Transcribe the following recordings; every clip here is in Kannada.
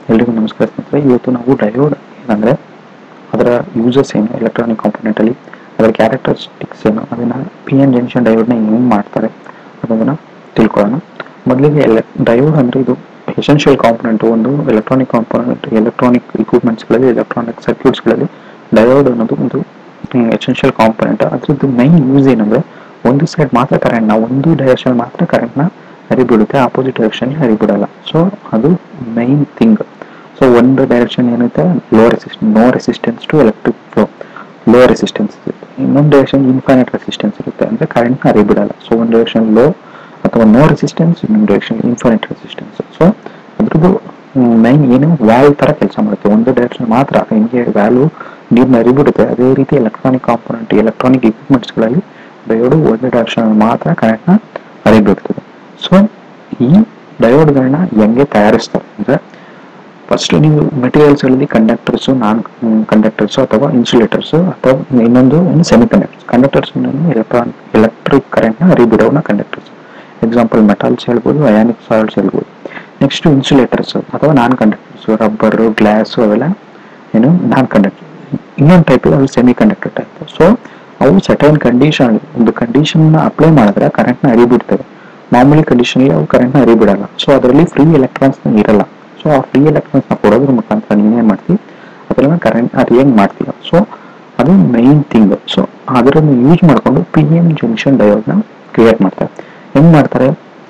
ಎಲ್ರಿಗೂ ನಮಸ್ಕಾರ ಸ್ನೇಹಿತರೆ ಇವತ್ತು ನಾವು ಡಯೋಡ್ ಏನಂದರೆ ಅದರ ಯೂಸಸ್ ಏನು ಎಲೆಕ್ಟ್ರಾನಿಕ್ ಕಾಂಪೊನೆಂಟಲ್ಲಿ ಅದರ ಕ್ಯಾರೆಕ್ಟರಿಸ್ಟಿಕ್ಸ್ ಏನು ಅದನ್ನು ಪಿ ಎನ್ ಜಂಕ್ಷನ್ ಡಯೋಡ್ನ ಹೆಂಗೆ ಮಾಡ್ತಾರೆ ಅನ್ನೋದನ್ನು ತಿಳ್ಕೊಳ್ಳೋಣ ಮೊದಲಿಗೆ ಎಲೆ ಡಯೋಡ್ ಅಂದರೆ ಇದು ಎಸೆನ್ಷಿಯಲ್ ಕಾಂಪೊನೆಂಟ್ ಒಂದು ಎಲೆಕ್ಟ್ರಾನಿಕ್ ಕಾಂಪೊನೆಂಟ್ ಎಲೆಕ್ಟ್ರಾನಿಕ್ ಇಕ್ವಿಪ್ಮೆಂಟ್ಸ್ಗಳಲ್ಲಿ ಎಲೆಕ್ಟ್ರಾನಿಕ್ ಸರ್ಕ್ಯೂಟ್ಸ್ಗಳಲ್ಲಿ ಡಯೋಡ್ ಅನ್ನೋದು ಒಂದು ಎಸೆನ್ಷಿಯಲ್ ಕಾಂಪೊನೆಂಟ್ ಅದ್ರದ್ದು ಮೈನ್ ಯೂಸ್ ಏನಂದರೆ ಒಂದು ಸೈಡ್ ಮಾತ್ರ ಕರೆಂಟ್ನ ಒಂದು ಡೈರೆಕ್ಷನ್ ಮಾತ್ರ ಕರೆಂಟ್ನ ಹರಿಬಿಡುತ್ತೆ ಆಪೋಸಿಟ್ ಡೈರೆಕ್ಷನ್ ಹರಿಬಿಡಲ್ಲ ಸೊ ಅದು ಮೈನ್ ಥಿಂಗ್ ಸೊ ಒಂದು ಡೈರೆಕ್ಷನ್ ಏನಿರುತ್ತೆ low resistance no resistance to electric flow low resistance ಇನ್ನೊಂದು ಡೈರೆಕ್ಷನ್ ಇನ್ಫೈನೈಟ್ ರೆಸಿಸ್ಟೆನ್ಸ್ ಇರುತ್ತೆ ಅಂದರೆ ಕರೆಂಟ್ನ ಹರಿಬಿಡಲ್ಲ ಸೊ ಒಂದು ಡೈರೆಕ್ಷನ್ ಲೋ ಅಥವಾ ನೋ ರೆಸಿಸ್ಟೆನ್ಸ್ ಇನ್ನೊಂದು ಡೈರೆಕ್ಷನ್ ಇನ್ಫೈನೈಟ್ ರೆಸಿಸ್ಟೆನ್ಸ್ ಸೊ ಅದ್ರದ್ದು ಮೈನ್ ಏನು ವ್ಯಾಲ್ವ್ ಥರ ಕೆಲಸ ಮಾಡುತ್ತೆ ಒಂದು ಡೈರೆಕ್ಷನ್ ಮಾತ್ರ ಹೆಂಗೆ ವ್ಯಾಲ್ಯೂ ನೀರನ್ನ ಹರಿಬಿಡುತ್ತೆ ಅದೇ ರೀತಿ ಎಲೆಕ್ಟ್ರಾನಿಕ್ ಕಾಂಪೊನೆಂಟ್ ಎಲೆಕ್ಟ್ರಾನಿಕ್ ಇಕ್ವಿಪ್ಮೆಂಟ್ಸ್ಗಳಲ್ಲಿ ಡಯೋಡು ಒಂದು ಡೈರೆಕ್ಷನ್ ಮಾತ್ರ ಕರೆಂಟ್ನ ಹರಿಬಿಡ್ತದೆ ಸೊ ಈ ಡಯೋಡ್ಗಳನ್ನ ಹೆಂಗೆ ತಯಾರಿಸ್ತಾರೆ ಅಂದರೆ ಫಸ್ಟ್ ನೀವು ಮೆಟೀರಿಯಲ್ಸ್ಗಳಲ್ಲಿ ಕಂಡಕ್ಟರ್ಸು ನಾನ್ ಕಂಡಕ್ಟರ್ಸು ಅಥವಾ ಇನ್ಸುಲೇಟರ್ಸು ಅಥವಾ ಇನ್ನೊಂದು ಏನು semiconductors conductors electron electric ಕರೆಂಟ್ನ ಹರಿಬಿಡೋನ ಕಂಡಕ್ಟರ್ಸ್ ಎಕ್ಸಾಂಪಲ್ ಮೆಟಲ್ಸ್ ಹೇಳ್ಬೋದು ಅಯಾನಿಕ್ ಸಾಲ್ಟ್ಸ್ ಹೇಳ್ಬೋದು ನೆಕ್ಸ್ಟ್ ಇನ್ಸುಲೇಟರ್ಸ್ ಅಥವಾ ನಾನ್ ಕಂಡಕ್ಟರ್ಸ್ ರಬ್ಬರು ಗ್ಲಾಸು ಅವೆಲ್ಲ ಏನು ನಾನ್ ಕಂಡಕ್ಟರ್ ಇನ್ನೊಂದು ಟೈಪ್ ಅದು ಸೆಮಿ ಕಂಡಕ್ಟರ್ ಟೈಪ್ ಸೊ ಅವು ಸಟೈನ್ ಕಂಡೀಷನ್ ಒಂದು ಕಂಡೀಷನ್ನ ಅಪ್ಲೈ ಮಾಡಿದ್ರೆ ಕರೆಂಟ್ನ ಹರಿಬಿಡ್ತವೆ ಮಾಮೂಲಿ ಕಂಡೀಷನಲ್ಲಿ ಅವು ಕರೆಂಟ್ನ ಹರಿಬಿಡಲ್ಲ ಸೊ ಅದರಲ್ಲಿ ಫ್ರೀ ಎಲೆಕ್ಟ್ರಾನ್ಸ್ನ ಇರಲ್ಲ ಸೊ ಆ ಫ್ರೀ ಎಲೆಕ್ಟ್ರಾನ್ಸ್ನ ಕೊಡೋದ್ರ ಮುಖಾಂತರ ನೀನೇನು ಮಾಡ್ತೀವಿ ಅದೆಲ್ಲ ಕರೆಂಟ್ ಅದು ಹೆಂಗೆ ಮಾಡ್ತೀಯ ಸೊ ಅದು ಮೈನ್ ಥಿಂಗ್ ಸೊ ಅದರನ್ನು ಯೂಸ್ ಮಾಡಿಕೊಂಡು ಪಿ ಎಮ್ ಜಂಕ್ಷನ್ ಡಯೋಡ್ನ ಕ್ರಿಯೇಟ್ ಮಾಡ್ತಾರೆ ಹೆಂಗೆ ಮಾಡ್ತಾರೆ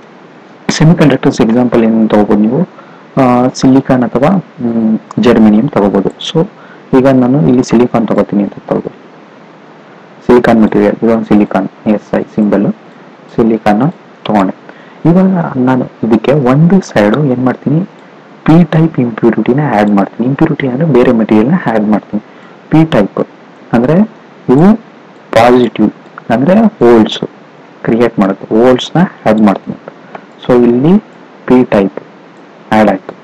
ಸೆಮಿ ಕಂಡಕ್ಟರ್ಸ್ ಎಕ್ಸಾಂಪಲ್ ಏನು ತಗೋಬೋದು ನೀವು ಸಿಲಿಕಾನ್ ಅಥವಾ ಜರ್ಮಿನಿಯಂ ತಗೋಬೋದು ಸೊ ಈಗ ನಾನು ಇಲ್ಲಿ ಸಿಲಿಕಾನ್ ತಗೋತೀನಿ ಅಂತ ತಗೋಬೋದು ಸಿಲಿಕಾನ್ ಮೆಟೀರಿಯಲ್ ಇದೊಂದು silicon S I symbol silicon ತಗೊಂಡೆ ಇವಾಗ ನಾನು ಇದಕ್ಕೆ ಒಂದು ಸೈಡು ಏನು ಮಾಡ್ತೀನಿ ಪಿ ಟೈಪ್ ಇಂಪ್ಯೂರಿಟಿನ ಆ್ಯಡ್ ಮಾಡ್ತೀನಿ ಇಂಪ್ಯೂರಿಟಿ ಅಂದರೆ ಬೇರೆ ಮೆಟೀರಿಯಲ್ನ ಆ್ಯಡ್ ಮಾಡ್ತೀನಿ ಪಿ ಟೈಪ್ ಅಂದರೆ ಇವು ಪಾಸಿಟಿವ್ ಅಂದರೆ ಹೋಲ್ಡ್ಸು ಕ್ರಿಯೇಟ್ ಮಾಡುತ್ತೆ ಹೋಲ್ಡ್ಸ್ನ ಆ್ಯಡ್ ಮಾಡ್ತೀನಿ ಸೊ ಇಲ್ಲಿ ಪಿ ಟೈಪ್ ಆ್ಯಡ್ ಆಯಿತು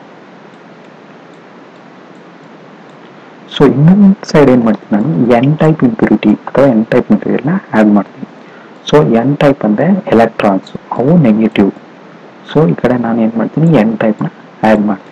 ಸೊ ಇನ್ನೊಂದು ಸೈಡ್ ಏನು ಮಾಡ್ತೀನಿ ನಾನು ಎನ್ ಟೈಪ್ ಇಂಪ್ಯೂರಿಟಿ ಅಥವಾ ಎನ್ ಟೈಪ್ ಮೆಟೀರಿಯಲ್ನ ಆ್ಯಡ್ ಮಾಡ್ತೀನಿ ಸೊ ಎನ್ ಟೈಪ್ ಅಂದರೆ ಎಲೆಕ್ಟ್ರಾನ್ಸ್ ಅವು ನೆಗೆಟಿವ್ ಸೊ ಈ ಕಡೆ ನಾನು ಏನು ಮಾಡ್ತೀನಿ ಎನ್ ಟೈಪ್ನ ಆ್ಯಡ್ ಮಾಡ್ತೀನಿ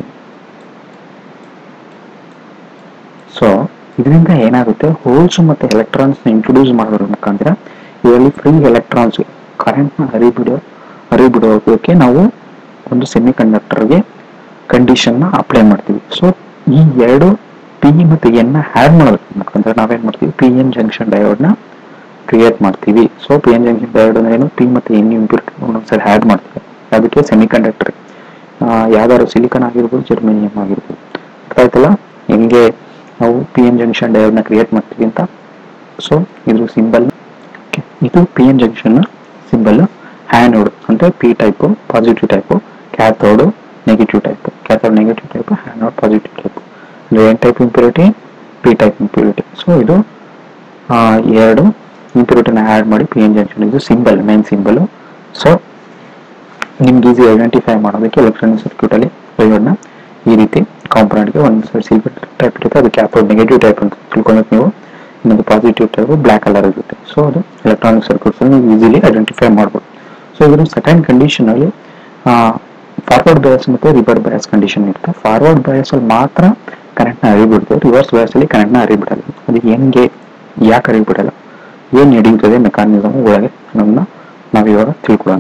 ಸೊ ಇದರಿಂದ ಏನಾಗುತ್ತೆ ಹೋಲ್ಸ್ ಮತ್ತು ಎಲೆಕ್ಟ್ರಾನ್ಸ್ನ ಇಂಟ್ರೊಡ್ಯೂಸ್ ಮಾಡೋದ್ರ ಮುಖಾಂತರ ಇದರಲ್ಲಿ ಫ್ರೀ ಎಲೆಕ್ಟ್ರಾನ್ಸ್ ಕರೆಂಟ್ನ ಹರಿಬಿಡೋ ಹರಿಬಿಡೋದಕ್ಕೆ ನಾವು ಒಂದು ಸೆಮಿ ಕಂಡಕ್ಟರ್ಗೆ ಕಂಡೀಷನ್ನ ಅಪ್ಲೈ ಮಾಡ್ತೀವಿ ಸೊ ಈ ಎರಡು ಪಿ ಮತ್ತು ಎನ್ನ ಆ್ಯಡ್ ಮಾಡೋದ್ರ ಮುಖಾಂತರ ನಾವೇನು ಮಾಡ್ತೀವಿ ಪಿ ಎನ್ ಜಂಕ್ಷನ್ ಡಯೋಡ್ನ ಕ್ರಿಯೇಟ್ ಮಾಡ್ತೀವಿ so P N junction diode ಅಂದ್ರೆ ಏನು ಪಿ ಮತ್ತು ಎನ್ ಇಂಪ್ಯೂರಿಟಿ ಒಂದೊಂದ್ಸರಿ ಆ್ಯಡ್ ಮಾಡ್ತೀವಿ ಅದಕ್ಕೆ ಸೆಮಿ ಕಂಡಕ್ಟರ್ ಯಾವ್ದಾದ್ರು ಸಿಲಿಕಾನ್ ಆಗಿರ್ಬೋದು ಜರ್ಮೇನಿಯಂ ಆಗಿರ್ಬೋದು ಅರ್ಥ ಆಯ್ತಲ್ಲ ಹೆಂಗೆ ನಾವು ಪಿ ಎನ್ ಜಂಕ್ಷನ್ ಡಯೋಡ್ನ ಕ್ರಿಯೇಟ್ ಮಾಡ್ತೀವಿ ಅಂತ ಸೊ ಇದ್ರ ಸಿಂಬಲ್ ಇದು P N junction symbol anode ಅಂದರೆ P type positive type cathode negative type cathode negative type anode positive type ಅಂದರೆ N type impurity P type impurity so ಇದು ಎರಡು ಇಂಪ್ಯೂರಿಟಿನ ಆ್ಯಡ್ ಮಾಡಿ ಪಿ ಎನ್ ಜಂಕ್ಷನ್ ಇದು ಸಿಂಬಲ್ ಮೈನ್ ಸಿಂಬಲು ಸೊ ನಿಮ್ಗೆ ಈಸಿ ಐಡೆಂಟಿಫೈ ಮಾಡೋದಕ್ಕೆ ಎಲೆಕ್ಟ್ರಾನಿಕ್ ಸರ್ಕ್ಯೂಟಲ್ಲಿ ಡಯೋಡ್ನ ಈ ರೀತಿ ಕಾಂಪೊನೆಂಟ್ಗೆ ಒಂದು ಸೈಡ್ ಸಿಲ್ವರ್ ಟೈಪ್ ಇರುತ್ತೆ ಅದು ಕ್ಯಾಥೋಡ್ ನೆಗೆಟಿವ್ ಟೈಪ್ ಅಂತ ತಿಳ್ಕೊಳ್ಳೋಕೆ ನೀವು ಇನ್ನೊಂದು ಪಾಸಿಟಿವ್ ಟೈಪ್ ಬ್ಲ್ಯಾಕ್ ಕಲರ್ ಇರುತ್ತೆ ಸೊ ಅದು ಎಲೆಕ್ಟ್ರಾನಿಕ್ ಸರ್ಕ್ಯೂಟ್ಸ್ ನೀವು ಈಸಿಲಿ ಐಡೆಂಟಿಫೈ ಮಾಡ್ಬೋದು ಸೊ ಇದರ ಸಟೈನ್ ಕಂಡೀಷನಲ್ಲಿ ಫಾರ್ವರ್ಡ್ ಬಯಸ್ ಮತ್ತು ರಿವರ್ಸ್ ಬಯಸ್ ಕಂಡೀಷನ್ ಇರುತ್ತೆ ಫಾರ್ವರ್ಡ್ ಬಯಸಲ್ಲಿ ಮಾತ್ರ ಕರೆಂಟ್ನ ಹರಿಬಿಡುತ್ತೆ ರಿವರ್ಸ್ ಬಯಸಲ್ಲಿ ಕರೆಂಟ್ನ ಹರಿಬಿಡಲ್ಲ ಅದು ಹೆಂಗೆ ಯಾಕೆ ಹರಿಬಿಡಲ್ಲ ಏನು ನಡೆಯುತ್ತದೆ ಮೆಕಾನಿಸಮ್ ಒಳಗೆ ಅನ್ನೋದನ್ನ ನಾವು ಇವಾಗ ತಿಳ್ಕೊಳ್ಳೋಣ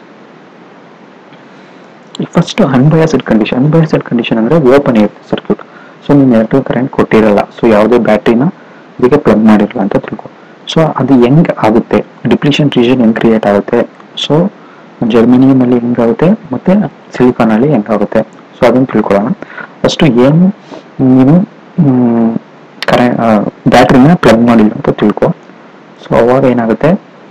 first unbiased condition unbiased condition ಅಂದರೆ ಓಪನ್ ಇರುತ್ತೆ ಸರ್ಕ್ಯೂಟ್ ಸೊ ನಿಮ್ಮ ಎಲೆಕ್ಟ್ರಿಕ್ ಕರೆಂಟ್ ಕೊಟ್ಟಿರಲ್ಲ ಸೊ ಯಾವುದೇ ಬ್ಯಾಟ್ರಿನ ಇದಕ್ಕೆ ಪ್ಲಗ್ ಮಾಡಿರಲ್ಲ ಅಂತ ತಿಳ್ಕೊ ಸೊ ಅದು ಹೆಂಗೆ ಆಗುತ್ತೆ ಡಿಪ್ಲಿಷನ್ ರೀಜನ್ ಹೆಂಗೆ ಕ್ರಿಯೇಟ್ ಆಗುತ್ತೆ ಸೊ ಜರ್ಮಿನಿಯಮಲ್ಲಿ ಹೆಂಗಾಗುತ್ತೆ ಮತ್ತು ಸಿಲಿಕಾನಲ್ಲಿ ಹೆಂಗಾಗುತ್ತೆ ಸೊ ಅದನ್ನು ತಿಳ್ಕೊಳ್ಳೋಣ ಫಸ್ಟು ಏನು ನೀನು ಕರೆ ಬ್ಯಾಟ್ರಿನ ಪ್ಲಗ್ ಮಾಡಿಲ್ಲ ಅಂತ ತಿಳ್ಕೊ ಸೊ ಅವಾಗ ಏನಾಗುತ್ತೆ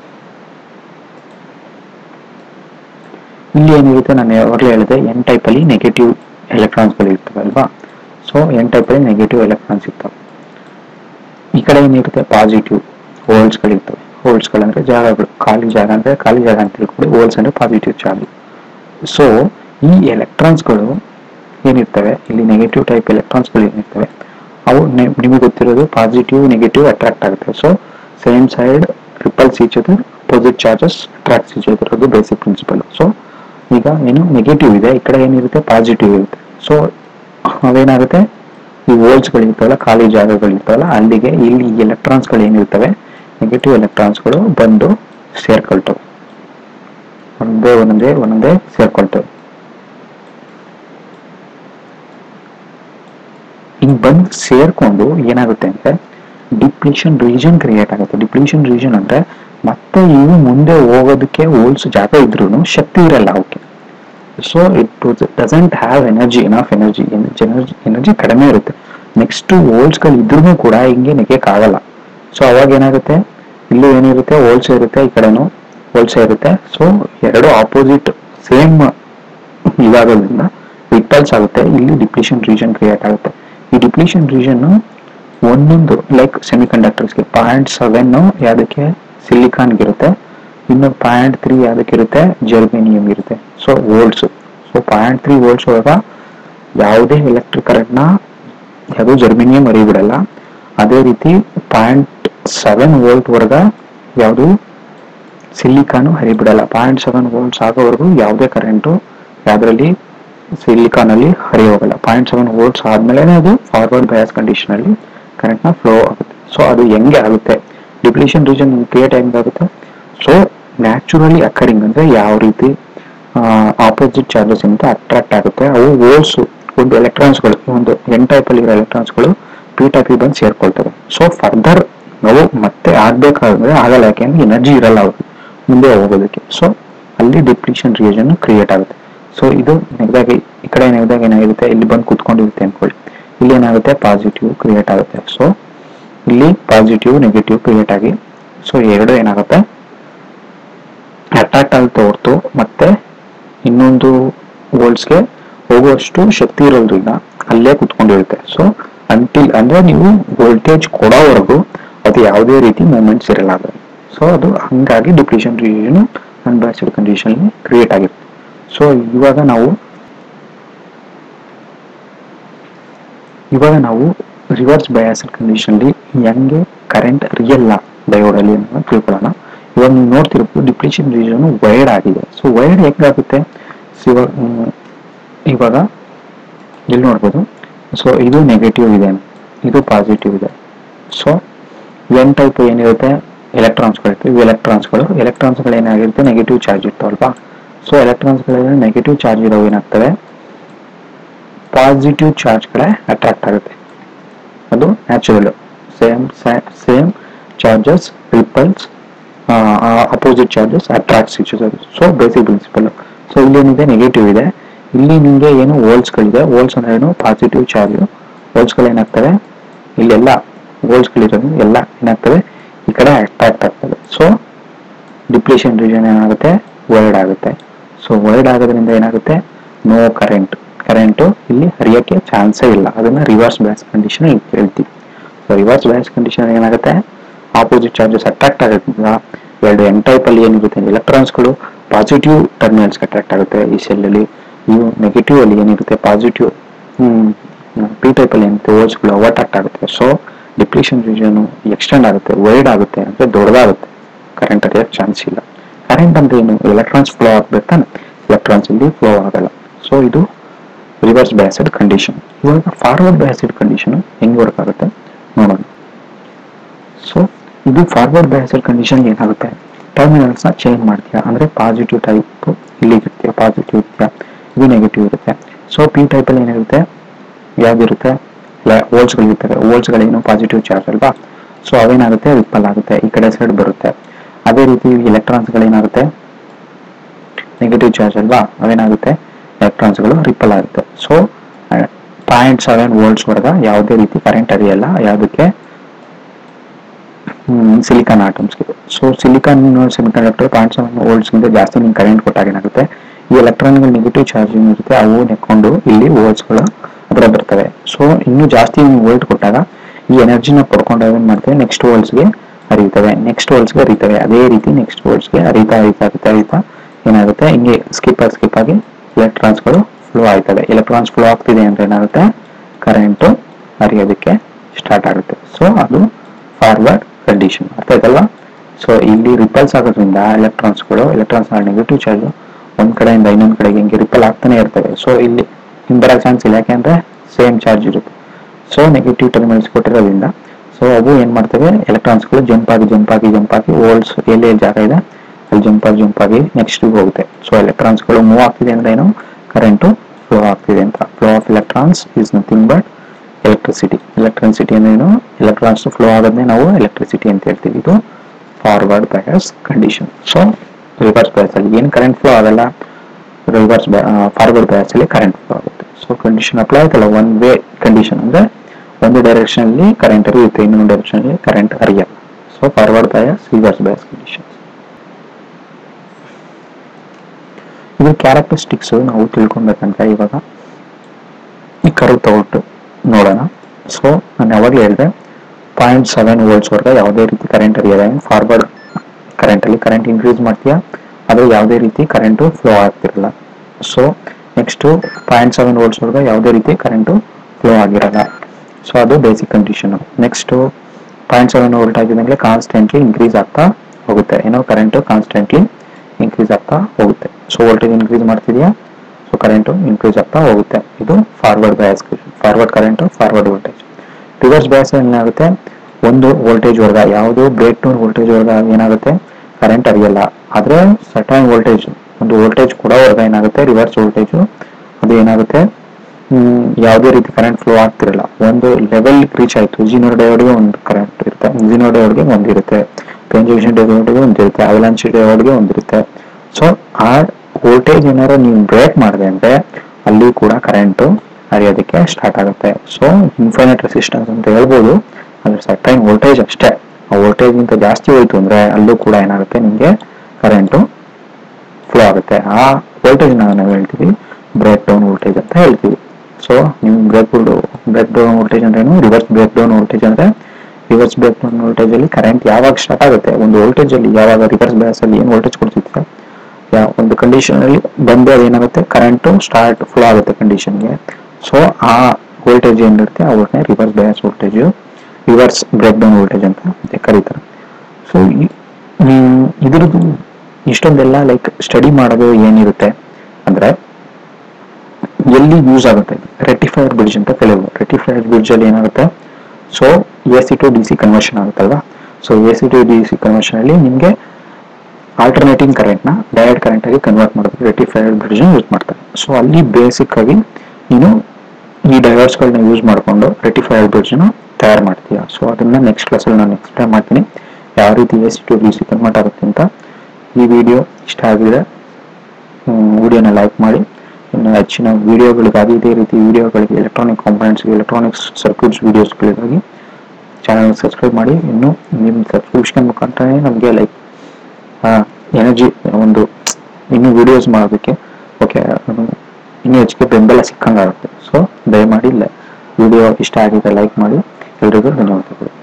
ಇಲ್ಲಿ ಏನಿರುತ್ತೆ ನಾನು ಯಾವಾಗಲೇ ಹೇಳಿದೆ ಎನ್ ಟೈಪಲ್ಲಿ ನೆಗೆಟಿವ್ ಎಲೆಕ್ಟ್ರಾನ್ಸ್ಗಳು ಇರ್ತವೆ ಅಲ್ವಾ ಸೊ ಎನ್ ಟೈಪಲ್ಲಿ ನೆಗೆಟಿವ್ ಎಲೆಕ್ಟ್ರಾನ್ಸ್ ಇರ್ತವೆ ಈ ಕಡೆ ಏನಿರುತ್ತೆ ಪಾಸಿಟಿವ್ ಹೋಲ್ಸ್ಗಳಿರ್ತವೆ ಹೋಲ್ಸ್ಗಳಂದ್ರೆ ಜಾಗಗಳು ಖಾಲಿ ಜಾಗ ಅಂದರೆ ಖಾಲಿ ಜಾಗ ಅಂತ ತಿಳ್ಕೊಂಡು ಹೋಲ್ಸ್ ಅಂದರೆ ಪಾಸಿಟಿವ್ ಚಾರ್ಜ್ ಸೊ ಈ ಎಲೆಕ್ಟ್ರಾನ್ಸ್ಗಳು ಏನಿರ್ತವೆ ಇಲ್ಲಿ ನೆಗೆಟಿವ್ ಟೈಪ್ ಎಲೆಕ್ಟ್ರಾನ್ಸ್ಗಳು ಏನಿರ್ತವೆ ಅವು ನಿಮಗೆ ಗೊತ್ತಿರೋದು ಪಾಸಿಟಿವ್ ನೆಗೆಟಿವ್ ಅಟ್ರಾಕ್ಟ್ ಆಗುತ್ತೆ so same side repels each other opposite charges attracts each other ಅದು ಬೇಸಿಕ್ ಪ್ರಿನ್ಸಿಪಲ್ ಸೊ ಈಗ ಏನು ನೆಗೆಟಿವ್ ಇದೆ ಈ ಕಡೆ ಏನಿರುತ್ತೆ ಪಾಸಿಟಿವ್ ಇರುತ್ತೆ ಸೊ ಅವೇನಾಗುತ್ತೆ ಈ ಗಳಿರ್ತಾವಲ್ಲ ಖಾಲಿ ಜಾಗಗಳಿರ್ತಾವಲ್ಲ ಅಲ್ಲಿಗೆ ಇಲ್ಲಿ ಎಲೆಕ್ಟ್ರಾನ್ಸ್ಗಳು ಏನಿರ್ತವೆ ನೆಗೆಟಿವ್ ಎಲೆಕ್ಟ್ರಾನ್ಸ್ಗಳು ಬಂದು ಸೇರ್ಕೊಳ್ತವೆ ಒಂದೇ ಒಂದೊಂದೇ ಒಂದೊಂದೇ ಸೇರ್ಕೊಳ್ತವೆ ಹಿಂಗ್ ಬಂದು ಸೇರ್ಕೊಂಡು ಏನಾಗುತ್ತೆ ಅಂದ್ರೆ ಡಿಪ್ಲೀಷನ್ ರೀಜನ್ ಕ್ರಿಯೇಟ್ ಆಗುತ್ತೆ ಡಿಪ್ಲೀಷನ್ ರೀಜನ್ ಅಂದ್ರೆ ಮತ್ತೆ ಇವು ಮುಂದೆ ಹೋಗೋದಕ್ಕೆ ಹೋಲ್ಸ್ ಜಾಗ ಇದ್ರೂ ಶಕ್ತಿ ಇರಲ್ಲ ಅವಕ್ಕೆ so it doesn't have energy enough energy energy energy ಕಡಿಮೆ ಇರುತ್ತೆ ನೆಕ್ಸ್ಟ್ ಗಳು ಇದ್ರೂ ಕೂಡ ಹಿಂಗೆ ನೆಗೆಕ್ ಆಗಲ್ಲ ಸೊ ಅವಾಗ ಏನಾಗುತ್ತೆ ಇಲ್ಲೂ ಏನಿರುತ್ತೆ ಹೋಲ್ಸ್ ಇರುತ್ತೆ ಈ ಕಡೆನೂ ಹೋಲ್ಸ್ ಇರುತ್ತೆ ಸೊ ಎರಡು ಆಪೋಸಿಟ್ ಸೇಮ್ ಇದಾಗೋದ್ರಿಂದ ರಿಪಲ್ಸ್ ಆಗುತ್ತೆ ಇಲ್ಲಿ ಡಿಪ್ಲೀಷನ್ ರೀಜನ್ ಕ್ರಿಯೇಟ್ ಆಗುತ್ತೆ ಈ ಡಿಪ್ಲೀಷನ್ ರೀಜನ್ ಒಂದೊಂದು ಲೈಕ್ ಸೆಮಿ ಕಂಡಕ್ಟರ್ಸ್ಗೆ ಪಾಯಿಂಟ್ ಸೆವೆನ್ ಯಾವುದಕ್ಕೆ ಸಿಲಿಕಾನ್ಗೆ ಇರುತ್ತೆ ಇನ್ನು ಪಾಯಿಂಟ್ ತ್ರೀ ಯಾವುದಕ್ಕೆ ಇರುತ್ತೆ ಜರ್ಮೇನಿಯಂ ಇರುತ್ತೆ so volts so point three volts ಒಳಗ ಯಾವುದೇ ಎಲೆಕ್ಟ್ರಿಕ್ ಕರೆಂಟ್ನ ಯಾವುದೋ ಜರ್ಮೇನಿಯಂ ಹರಿಬಿಡಲ್ಲ ಅದೇ ರೀತಿ ಪಾಯಿಂಟ್ ಸೆವೆನ್ ವೋಲ್ಟ್ ವರ್ಗ ಯಾವುದು ಸಿಲಿಕಾನು ಹರಿಬಿಡಲ್ಲ ಪಾಯಿಂಟ್ ಸೆವೆನ್ ವೋಲ್ಟ್ಸ್ ಆಗೋವರೆಗೂ ಯಾವುದೇ ಕರೆಂಟು ಯಾವುದರಲ್ಲಿ ಸಿಲಿಕಾನ್ ಅಲ್ಲಿ ಹರಿಯೋಗಲ್ಲ ಪಾಯಿಂಟ್ ಸೆವೆನ್ ವೋಲ್ಟ್ಸ್ ಆದ್ಮೇಲೆ ಅದು ಫಾರ್ವರ್ಡ್ ಬಯಾಸ್ ಕಂಡೀಷನ್ ಅಲ್ಲಿ ಕರೆಂಟ್ ನ ಫ್ಲೋ ಆಗುತ್ತೆ ಸೊ ಅದು ಹೆಂಗೆ ಆಗುತ್ತೆ ಡಿಪ್ಲೀಷನ್ ರೀಜನ್ ಕ್ರಿಯೇಟ್ ಹೆಂಗೆ ಆಗುತ್ತೆ ಸೊ ನ್ಯಾಚುರಲಿ ಅಕರಿಂಗ್ ಅಂದ್ರೆ ಯಾವ ರೀತಿ ಆಪೋಸಿಟ್ ಚಾರ್ಜಸ್ ಇಂದ ಅಟ್ರಾಕ್ಟ್ ಆಗುತ್ತೆ ಅವು ವೋಲ್ಸ್ ಒಂದು ಎಲೆಕ್ಟ್ರಾನ್ಸ್ಗಳು ಒಂದು ಎನ್ ಟೈಪ್ ಅಲ್ಲಿ ಇರೋ ಎಲೆಕ್ಟ್ರಾನ್ಸ್ಗಳು ಪಿ ಟೈಪ್ ಬಂದು ಸೇರ್ಕೊಳ್ತವೆ ಸೊ ಫರ್ದರ್ ನಾವು ಮತ್ತೆ ಆಗ್ಬೇಕಾದ್ರೆ ಆಗಲ್ಲ ಯಾಕೆಂದ್ರೆ ಎನರ್ಜಿ ಇರಲ್ಲ ಅವ್ರಿಗೆ ಮುಂದೆ ಹೋಗೋದಕ್ಕೆ ಸೊ ಅಲ್ಲಿ ಡಿಪ್ಲೀಷನ್ ರೀಜನ್ ಕ್ರಿಯೇಟ್ ಆಗುತ್ತೆ ಸೊ ಇದು ನೆಗದಾಗ ಈ ಕಡೆ ನೆಗದಾಗ ಏನಾಗಿರುತ್ತೆ ಇಲ್ಲಿ ಬಂದು ಕುತ್ಕೊಂಡಿರುತ್ತೆ ಅನ್ಕೊಳ್ಳಿ ಇಲ್ಲಿ ಏನಾಗುತ್ತೆ ಪಾಸಿಟಿವ್ ಕ್ರಿಯೇಟ್ ಆಗುತ್ತೆ ಸೊ ಇಲ್ಲಿ ಪಾಸಿಟಿವ್ ನೆಗೆಟಿವ್ ಕ್ರಿಯೇಟ್ ಆಗಿ ಸೊ ಎರಡು ಏನಾಗುತ್ತೆ ಅಟ್ರಾಕ್ಟ್ ಆಗುತ್ತೆ ಹೊರತು ಮತ್ತೆ ಇನ್ನೊಂದು ವೋಲ್ಟ್ಸ್ಗೆ ಹೋಗುವಷ್ಟು ಶಕ್ತಿ ಇರೋದ್ರಿಂದ ಅಲ್ಲೇ ಕುತ್ಕೊಂಡಿರುತ್ತೆ ಸೊ ಅಂಟಿಲ್ ಅಂದ್ರೆ ನೀವು ವೋಲ್ಟೇಜ್ ಕೊಡೋವರೆಗೂ ಅದು ಯಾವುದೇ ರೀತಿ ಮೂಮೆಂಟ್ಸ್ ಇರಲ್ಲ ಅದು ಸೊ ಅದು ಹಂಗಾಗಿ depletion region unbiased condition create ಆಗಿರುತ್ತೆ ಸೊ ಇವಾಗ ನಾವು ಇವಾಗ ನಾವು ರಿವರ್ಸ್ ಬಯಾಸ್ ಕಂಡೀಷನ್ಲಿ ಹೆಂಗೆ ಕರೆಂಟ್ ರಿಯಲ್ ಡಯೋಡ್ ಅಲ್ಲಿ ಅನ್ನೋದನ್ನ ತಿಳ್ಕೊಳ್ಳೋಣ ಇವಾಗ ನೀವು ನೋಡ್ತಿರ್ಬೋದು ಡಿಪ್ಲೀಷನ್ ರೀಜನ್ ವೈಡ್ ಆಗಿದೆ ಸೊ ವೈಡ್ ಹೆಂಗಾಗುತ್ತೆ So, ಇವಾಗ ಹ್ಮ್, ಇವಾಗ ಇಲ್ಲಿ ನೋಡ್ಬೋದು ಸೊ ಇದು ನೆಗೆಟಿವ್ ಇದೆ ಇದು ಪಾಸಿಟಿವ್ ಇದೆ ಸೊ ಎನ್ ಟೈಪ್ ಏನಿರುತ್ತೆ ಎಲೆಕ್ಟ್ರಾನ್ಸ್ಗಳಿರುತ್ತೆ ಇವು ಎಲೆಕ್ಟ್ರಾನ್ಸ್ಗಳು ಎಲೆಕ್ಟ್ರಾನ್ಸ್ಗಳು ಏನಾಗಿರುತ್ತೆ ನೆಗೆಟಿವ್ ಚಾರ್ಜ್ ಇರ್ತಾವಲ್ವಾ ಸೊ ಎಲೆಕ್ಟ್ರಾನ್ಸ್ಗಳಲ್ಲಿ ನೆಗೆಟಿವ್ ಚಾರ್ಜ್ ಇರೋವು ಏನಾಗ್ತವೆ ಪಾಸಿಟಿವ್ ಚಾರ್ಜ್ ಕಡೆ ಅಟ್ರಾಕ್ಟ್ ಆಗುತ್ತೆ ಅದು natural same same charges repels opposite charges attracts each so basic principle so ಇಲ್ಲಿ ಏನಿದೆ ನೆಗೆಟಿವ್ ಇದೆ ಇಲ್ಲಿ ನಿಮಗೆ ಏನು ಹೋಲ್ಸ್ಗಳಿದೆ ಹೋಲ್ಸ್ ಅಂದ್ರೆ ಏನು ಪಾಸಿಟಿವ್ ಚಾರ್ಜ್ ಹೋಲ್ಸ್ಗಳು ಏನಾಗ್ತವೆ ಇಲ್ಲೆಲ್ಲ ಹೋಲ್ಸ್ಗಳಿರೋದು ಎಲ್ಲ ಏನಾಗ್ತವೆ ಈ ಕಡೆ ಅಟ್ರಾಕ್ಟ್ ಆಗ್ತದೆ ಸೊ ಡಿಪ್ಲೀಷನ್ ರೀಜನ್ ಏನಾಗುತ್ತೆ ವೈಡ್ ಆಗುತ್ತೆ ಸೊ ವೈಡ್ ಆಗೋದ್ರಿಂದ ಏನಾಗುತ್ತೆ ನೋ ಕರೆಂಟ್ ಕರೆಂಟು ಇಲ್ಲಿ ಹರಿಯೋಕ್ಕೆ ಚಾನ್ಸೇ ಇಲ್ಲ ಅದನ್ನ ರಿವರ್ಸ್ ಬ್ಯಾಸ್ ಕಂಡೀಷನ್ ಹೇಳ್ತೀವಿ ಸೊ ರಿವರ್ಸ್ ಬ್ಯಾಸ್ ಕಂಡೀಷನ್ ಏನಾಗುತ್ತೆ ಆಪೋಸಿಟ್ ಚಾರ್ಜಸ್ ಅಟ್ರಾಕ್ಟ್ ಆಗೋದ್ರಿಂದ ಎರಡು ಎನ್ ಟೈಪ್ ಅಲ್ಲಿ ಏನಿರುತ್ತೆ ಎಲೆಕ್ಟ್ರಾನ್ಸ್ಗಳು ಪಾಸಿಟಿವ್ ಟರ್ಮಿನಲ್ಸ್ಗೆ ಅಟ್ರಾಕ್ಟ್ ಆಗುತ್ತೆ ಈ ಸೆಲ್ ಅಲ್ಲಿ ಇವು ನೆಗೆಟಿವ್ ಅಲ್ಲಿ ಏನಿರುತ್ತೆ ಪಾಸಿಟಿವ್ ಪಿ ಟೈಪ್ ಅಲ್ಲಿ ಏನಿರುತ್ತೆ ಓಲ್ಸ್ಗಳು ಅವು ಅಟ್ರಾಕ್ಟ್ ಆಗುತ್ತೆ ಸೊ ಡಿಪ್ಲೀಷನ್ ರೀಜನ್ ಎಕ್ಸ್ಟೆಂಡ್ ಆಗುತ್ತೆ ವೈಡ್ ಆಗುತ್ತೆ ಅಂದ್ರೆ ದೊಡ್ಡದಾಗುತ್ತೆ ಕರೆಂಟ್ ಹರಿಯೋಕ್ಕೆ ಚಾನ್ಸ್ ಇಲ್ಲ ಕರೆಂಟ್ ಅಂದ್ರೆ ಏನು ಎಲೆಕ್ಟ್ರಾನ್ಸ್ ಫ್ಲೋ ಆಗ್ಬೇಕು ತಾನೆ ಎಲೆಕ್ಟ್ರಾನ್ಸ್ ಇಲ್ಲಿ ಫ್ಲೋ ಆಗಲ್ಲ ಸೊ ಇದು ರಿವರ್ಸ್ ಬ್ಯಾಸಿಡ್ ಕಂಡೀಷನ್ ಇವಾಗ ಫಾರ್ವರ್ಡ್ ಬ್ಯಾಸಿಡ್ ಕಂಡೀಷನ್ ಹೆಂಗ್ ವರ್ಕ್ ಆಗುತ್ತೆ ನೋಡೋಣ ಸೊ ಇದು ಫಾರ್ವರ್ಡ್ ಬ್ಯಾಸಿಡ್ ಕಂಡೀಷನ್ ಏನಾಗುತ್ತೆ ಟರ್ಮಿನಲ್ಸ್ ನ ಚೇಂಜ್ ಮಾಡ್ತೀರಾ ಅಂದ್ರೆ ಪಾಸಿಟಿವ್ ಟೈಪ್ ಇಲ್ಲಿಗೆ ಇರ್ತೀಯ ಪಾಸಿಟಿವ್ ಇರ್ತೀಯ ಇದು ನೆಗೆಟಿವ್ ಇರುತ್ತೆ ಸೊ ಪಿ ಟೈಪ್ ಅಲ್ಲಿ ಏನಿರುತ್ತೆ ಯಾವ್ದಿರುತ್ತೆ ಹೋಲ್ಸ್ಗಳಿರ್ತವೆ ಹೋಲ್ಸ್ಗಳೇನು ಪಾಸಿಟಿವ್ ಚಾರ್ಜ್ ಅಲ್ವಾ ಸೊ ಅವೇನಾಗುತ್ತೆ ರಿಪಲ್ ಆಗುತ್ತೆ ಈ ಕಡೆ ಸೈಡ್ ಬರುತ್ತೆ ಅದೇ ರೀತಿ ಎಲೆಕ್ಟ್ರಾನ್ಸ್ಗಳೇನಾಗುತ್ತೆ ನೆಗೆಟಿವ್ ಚಾರ್ಜ್ ಅಲ್ವಾ ಅವೇನಾಗುತ್ತೆ ಎಲೆಕ್ಟ್ರಾನ್ಸ್ಗಳು ರಿಪಲ್ ಆಗುತ್ತೆ ಸೊ ಪಾಯಿಂಟ್ ಸೆವೆನ್ ವೋಲ್ಟ್ಸ್ ವರ್ಗ ಯಾವುದೇ ರೀತಿ ಕರೆಂಟ್ ಹರಿಯಲ್ಲ ಯಾವುದಕ್ಕೆ ಸಿಲಿಕಾನ್ ಆಟಮ್ಸ್ಗೆ so silicon semiconductor point seven ವೋಲ್ಟ್ಸ್ಗಿಂತ ಜಾಸ್ತಿ ನಿಮ್ಗೆ ಕರೆಂಟ್ ಕೊಟ್ಟಾಗ ಏನಾಗುತ್ತೆ ಈ ಎಲೆಕ್ಟ್ರಾನ್ಗಳು ನೆಗೆಟಿವ್ ಚಾರ್ಜ್ ಏನಿರುತ್ತೆ ಅವು ನೆಕ್ಕೊಂಡು ಇಲ್ಲಿ ವೋಲ್ಟ್ಸ್ಗಳು ಹತ್ರ ಬರ್ತವೆ ಸೊ ಇನ್ನೂ ಜಾಸ್ತಿ ವೋಲ್ಟ್ ಕೊಟ್ಟಾಗ ಈ ಎನರ್ಜಿನ ಪಡ್ಕೊಂಡು ಏನ್ ಮಾಡ್ತವೆ ನೆಕ್ಸ್ಟ್ ವೋಲ್ಟ್ಸ್ಗೆ ಹರಿಯುತ್ತವೆ ನೆಕ್ಸ್ಟ್ ವೋಲ್ಟ್ಸ್ಗೆ ಹರಿತವೆ ಅದೇ ರೀತಿ ನೆಕ್ಸ್ಟ್ ವೋಲ್ಟ್ಸ್ಗೆ ಹರಿತಾ ಹರಿತಾ ಹರಿತಾ ಹರಿತಾ ಏನಾಗುತ್ತೆ ಹಿಂಗೆ ಸ್ಕಿಪ್ ಆಗಿ ಸ್ಕಿಪ್ ಆಗಿ ಎಲೆಕ್ಟ್ರಾನ್ಸ್ಗಳು ಫ್ಲೋ ಆಯ್ತವೆ ಎಲೆಕ್ಟ್ರಾನ್ಸ್ ಫ್ಲೋ ಆಗ್ತಿದೆ ಅಂದ್ರೆ ಏನಾಗುತ್ತೆ ಕರೆಂಟು ಹರಿಯೋದಕ್ಕೆ ಸ್ಟಾರ್ಟ್ ಆಗುತ್ತೆ ಸೊ ಅದು ಫಾರ್ವರ್ಡ್ ಕಂಡೀಷನ್ ಅರ್ಥ ಆಯ್ತಲ್ವಾ ಸೊ ಇಲ್ಲಿ ರಿಪಲ್ಸ್ ಆಗೋದ್ರಿಂದ ಎಲೆಕ್ಟ್ರಾನ್ಸ್ಗಳು ಎಲೆಕ್ಟ್ರಾನ್ಸ್ ನೆಗೆಟಿವ್ ಚಾರ್ಜ್ ಒಂದ್ ಕಡೆಯಿಂದ ಇನ್ನೊಂದ್ ಕಡೆಗೆ ಹಿಂಗೆ ರಿಪಲ್ ಆಗ್ತಾನೆ ಇರ್ತವೆ ಸೊ ಇಲ್ಲಿ ಹಿಂಗ್ ಬರೋ ಚಾನ್ಸ್ ಇಲ್ಲ ಯಾಕೆಂದ್ರೆ ಸೇಮ್ ಚಾರ್ಜ್ ಇರುತ್ತೆ ಸೊ ನೆಗೆಟಿವ್ ಟರ್ಮಿನಲ್ಸ್ ಕೊಟ್ಟಿರೋದ್ರಿಂದ ಸೊ ಅವು ಏನು ಮಾಡ್ತವೆ ಎಲೆಕ್ಟ್ರಾನ್ಸ್ಗಳು ಜಂಪ್ ಆಗಿ ಜಂಪ್ ಆಗಿ ಜಂಪ್ ಆಗಿ ಹೋಲ್ಸ್ ಎಲ್ಲಿ ಎಲ್ಲಿ ಜಾಗ ಇದೆ ಅಲ್ಲಿ ಜಂಪ್ ಆಗಿ ಜಂಪ್ ಆಗಿ ನೆಕ್ಸ್ಟ್ ಹೋಗುತ್ತೆ ಸೊ ಎಲೆಕ್ಟ್ರಾನ್ಸ್ಗಳು ಮೂವ್ ಆಗ್ತಿದೆ ಅಂದ್ರೆ ಏನು ಕರೆಂಟು ಫ್ಲೋ ಆಗ್ತಿದೆ ಅಂತ flow of electrons is nothing but electricity electricity ಅಂದ್ರೇನು ಎಲೆಕ್ಟ್ರಾನ್ಸ್ ಫ್ಲೋ ಆಗೋದನ್ನೇ ನಾವು ಎಲೆಕ್ಟ್ರಿಸಿಟಿ ಅಂತ ಹೇಳ್ತೀವಿ ಇದು forward bias condition so reverse bias ಅಲ್ಲಿ ಏನು ಕರೆಂಟ್ ಫ್ಲೋ ಆಗಲ್ಲ ರಿವರ್ಸ್ ಫಾರ್ವರ್ಡ್ ಬಯಾಸ್ ಅಲ್ಲಿ ಕರೆಂಟ್ ಫ್ಲೋ ಆಗುತ್ತೆ ಸೊ ಕಂಡೀಷನ್ ಅಪ್ಲೈ ಆಯ್ತಲ್ಲ ಒನ್ ವೇ ಕಂಡೀಷನ್ ಅಂದ್ರೆ ಒಂದು ಡೈರೆಕ್ಷನ್ ಅಲ್ಲಿ ಕರೆಂಟ್ ಹರಿಯುತ್ತೆ ಇನ್ನೊಂದು ಡೈರೆಕ್ಷನ್ ಅಲ್ಲಿ ಕರೆಂಟ್ ಹರಿಯಲ್ಲ so forward bias reverse bias condition ಇದು ಕ್ಯಾರೆಕ್ಟರಿಸ್ಟಿಕ್ಸ್ ನಾವು ತಿಳ್ಕೊಬೇಕಂತ ಇವಾಗ ಈ ಕರು ತಗೊಟ್ಟು ನೋಡೋಣ ಸೊ ನಾನು ಯಾವಾಗಲೂ ಹೇಳಿದೆ ಪಾಯಿಂಟ್ ಸೆವೆನ್ ವೋಲ್ಟ್ಸ್ವರೆಗೆ ಯಾವುದೇ ರೀತಿ ಕರೆಂಟ್ ಹರಿಯಲ್ಲ ಫಾರ್ವರ್ಡ್ ಕರೆಂಟಲ್ಲಿ ಕರೆಂಟ್ ಇನ್ಕ್ರೀಸ್ ಮಾಡ್ತೀಯಾ ಆದರೆ ಯಾವುದೇ ರೀತಿ ಕರೆಂಟು ಫ್ಲೋ ಆಗ್ತಿರಲ್ಲ ಸೊ ನೆಕ್ಸ್ಟು ಪಾಯಿಂಟ್ ಸೆವೆನ್ ವೋಲ್ಟ್ಸ್ವರೆಗೆ ಯಾವುದೇ ರೀತಿ ಕರೆಂಟು ಫ್ಲೋ ಆಗಿರಲ್ಲ ಸೊ ಅದು basic condition next point seven volt ಆಗಿದಂಗೆ ಕಾನ್ಸ್ಟೆಂಟ್ಲಿ ಇನ್ಕ್ರೀಸ್ ಆಗ್ತಾ ಹೋಗುತ್ತೆ ಏನೋ ಕರೆಂಟು ಕಾನ್ಸ್ಟೆಂಟ್ಲಿ ಇನ್ಕ್ರೀಸ್ ಆಗ್ತಾ ಹೋಗುತ್ತೆ ಸೊ ವೋಲ್ಟೇಜ್ ಇನ್ಕ್ರೀಸ್ ಮಾಡ್ತಿದೆಯಾ ಸೊ ಕರೆಂಟು ಇನ್ಕ್ರೀಸ್ ಆಗ್ತಾ ಹೋಗುತ್ತೆ ಇದು forward bias forward current forward voltage reverse bias ಏನಾಗುತ್ತೆ ಒಂದು ವೋಲ್ಟೇಜ್ ವರ್ಗ ಯಾವುದು ಬ್ರೇಕ್ ಡೌನ್ ವೋಲ್ಟೇಜ್ ವರ್ಗ ಏನಾಗುತ್ತೆ ಕರೆಂಟ್ ಹರಿಯಲ್ಲ ಆದರೆ ಸಟನ್ ವೋಲ್ಟೇಜ್ ಒಂದು ವೋಲ್ಟೇಜ್ ಕೊಡೋವರೆಗ ಏನಾಗುತ್ತೆ ರಿವರ್ಸ್ ವೋಲ್ಟೇಜು ಅದು ಏನಾಗುತ್ತೆ ಹ್ಮ್, ಯಾವುದೇ ರೀತಿ ಕರೆಂಟ್ ಫ್ಲೋ ಆಗ್ತಿರಲ್ಲ ಒಂದು ಲೆವೆಲ್ ರೀಚ್ ಆಯ್ತು ಜಿನೋ ಡಯೋಡ್ಗೆ ಒಂದು ಕರೆಂಟ್ ಇರುತ್ತೆ ಜಿನೋ ಡಯೋಡ್ಗೆ ಒಂದಿರುತ್ತೆ ಪೆಂಜಕ್ಷನ್ ಡಯೋಡ್ಗೆ ಒಂದಿರುತ್ತೆ ಅವಲಾಂಚ್ ಡಯೋಡ್ಗೆ ಒಂದಿರುತ್ತೆ ಸೊ ಆ ವೋಲ್ಟೇಜ್ ಏನಾದ್ರು ನೀವು ಬ್ರೇಕ್ ಮಾಡಿದೆ ಅಂದ್ರೆ ಅಲ್ಲಿ ಕೂಡ ಕರೆಂಟು ಹರಿಯೋದಕ್ಕೆ ಸ್ಟಾರ್ಟ್ ಆಗುತ್ತೆ ಸೊ ಇನ್ಫೈನೈಟ್ ರೆಸಿಸ್ಟೆನ್ಸ್ ಅಂತ ಹೇಳ್ಬೋದು ಅದ್ರ ಸರ್ಟೈನ್ ವೋಲ್ಟೇಜ್ ಅಷ್ಟೇ ಆ ವೋಲ್ಟೇಜ್ಗಿಂತ ಜಾಸ್ತಿ ಹೋಯ್ತು ಅಂದ್ರೆ ಅಲ್ಲೂ ಕೂಡ ಏನಾಗುತ್ತೆ ನಿಮಗೆ ಕರೆಂಟು ಫ್ಲೋ ಆಗುತ್ತೆ ಆ ವೋಲ್ಟೇಜ್ ನಾವು ಹೇಳ್ತೀವಿ ಬ್ರೇಕ್ ಡೌನ್ ವೋಲ್ಟೇಜ್ ಅಂತ ಹೇಳ್ತೀವಿ ಸೊ ನೀವು ಬ್ರೇಕ್ ಬ್ರೇಕ್ ಡೌನ್ ವೋಲ್ಟೇಜ್ ಅಂದ್ರೇನು ರಿವರ್ಸ್ ಬ್ರೇಕ್ ಡೌನ್ ವೋಲ್ಟೇಜ್ ಅಂದ್ರೆ ರಿವರ್ಸ್ ಬ್ರೇಕ್ ಡೌನ್ ವೋಲ್ಟೇಜ್ ಅಲ್ಲಿ ಕರೆಂಟ್ ಯಾವಾಗ ಸ್ಟಾರ್ಟ್ ಆಗುತ್ತೆ ಒಂದು ವೋಲ್ಟೇಜ್ ಅಲ್ಲಿ ಯಾವಾಗ ರಿವರ್ಸ್ ಬ್ಯಾಸ್ ಅಲ್ಲಿ ಏನು ವೋಲ್ಟೇಜ್ ಕೊಡ್ತಿತ್ತು ಯಾ ಒಂದು ಕಂಡೀಷನ್ ಅಲ್ಲಿ ಬಂದು ಅದೇನಾಗುತ್ತೆ ಕರೆಂಟು ಸ್ಟಾರ್ಟ್ ಫ್ಲೋ ಆಗುತ್ತೆ ಕಂಡೀಷನ್ಗೆ ಸೊ ಆ ವೋಲ್ಟೇಜ್ ಏನಿರುತ್ತೆ ಆ voltage reverse bias voltage reverse breakdown voltage ಅಂತ ಮತ್ತೆ ಕರೀತಾರೆ ಸೊ ಇದ್ರದ್ದು ಇಷ್ಟೊಂದೆಲ್ಲ ಲೈಕ್ ಸ್ಟಡಿ ಮಾಡೋದು ಏನಿರುತ್ತೆ ಅಂದ್ರೆ ಎಲ್ಲಿ ಯೂಸ್ ಆಗುತ್ತೆ ರೆಟಿಫೈರ್ ಬ್ರಿಡ್ಜ್ ಅಂತ ಕಲಿಯೋದು ರೆಟಿಫೈರ್ ಬ್ರಿಡ್ಜ್ ಅಲ್ಲಿ ಏನಾಗುತ್ತೆ so A C to D C conversion ಆಗುತ್ತಲ್ವಾ so A C to D C conversion ಅಲ್ಲಿ ನಿಮಗೆ ಆಲ್ಟರ್ನೇಟಿಂಗ್ ಕರೆಂಟ್ನ ಡೈರೆಕ್ಟ್ ಕರೆಂಟ್ ಆಗಿ ಕನ್ವರ್ಟ್ ಮಾಡೋದು ರೆಟಿಫೈಡ್ ಬ್ರಿಡ್ಜ್ ಯೂಸ್ ಮಾಡ್ತಾರೆ ಸೊ ಅಲ್ಲಿ ಬೇಸಿಕ್ ಆಗಿ ನೀನು ಈ ಡೈವರ್ಸ್ಗಳನ್ನ ಯೂಸ್ ಮಾಡಿಕೊಂಡು ರೆಟಿಫೈಡ್ ಬ್ರಿಡ್ಜ್ನ ತಯಾರು ಮಾಡ್ತೀಯ ಸೊ ಅದನ್ನ ನೆಕ್ಸ್ಟ್ ಕ್ಲಾಸಲ್ಲಿ ನಾನು ಎಕ್ಸ್ಪ್ಲೇನ್ ಮಾಡ್ತೀನಿ ಯಾವ ರೀತಿ A C to D C convert ಆಗುತ್ತೆ ಅಂತ ಈ ವಿಡಿಯೋ ಇಷ್ಟ ಆಗಿದೆ ವಿಡಿಯೋನ ಲೈಕ್ ಮಾಡಿ ಇನ್ನು ಹೆಚ್ಚಿನ ವಿಡಿಯೋಗಳಿಗಾಗಿ ಇದೇ ರೀತಿ ವಿಡಿಯೋಗಳಿಗೆ ಎಲೆಕ್ಟ್ರಾನಿಕ್ ಕಾಂಪೊನೆಂಟ್ಸ್ ಎಲೆಕ್ಟ್ರಾನಿಕ್ಸ್ ಸರ್ಕ್ಯೂಟ್ಸ್ ವಿಡಿಯೋಸ್ಗಳಿಗಾಗಿ ಚಾನಲ್ ಸಬ್ಸ್ಕ್ರೈಬ್ ಮಾಡಿ ಇನ್ನು ನಿಮ್ಮ ಸಬ್ಸ್ಕ್ರಿಪ್ಷನ್ ಮುಖಾಂತರನೇ ನಮಗೆ ಲೈಕ್ ಎನರ್ಜಿ ಒಂದು ಇನ್ನು ವಿಡಿಯೋಸ್ ಮಾಡೋದಕ್ಕೆ ಓಕೆ ಇನ್ನೂ ಹೆಚ್ಚಿಗೆ ಬೆಂಬಲ ಸಿಕ್ಕಂಗಾಗುತ್ತೆ ಸೊ ದಯಮಾಡಿ ವಿಡಿಯೋ ಇಷ್ಟ ಆಗಿದೆ ಲೈಕ್ ಮಾಡಿ ಎಲ್ರಿಗೂ ಧನ್ಯವಾದಗಳು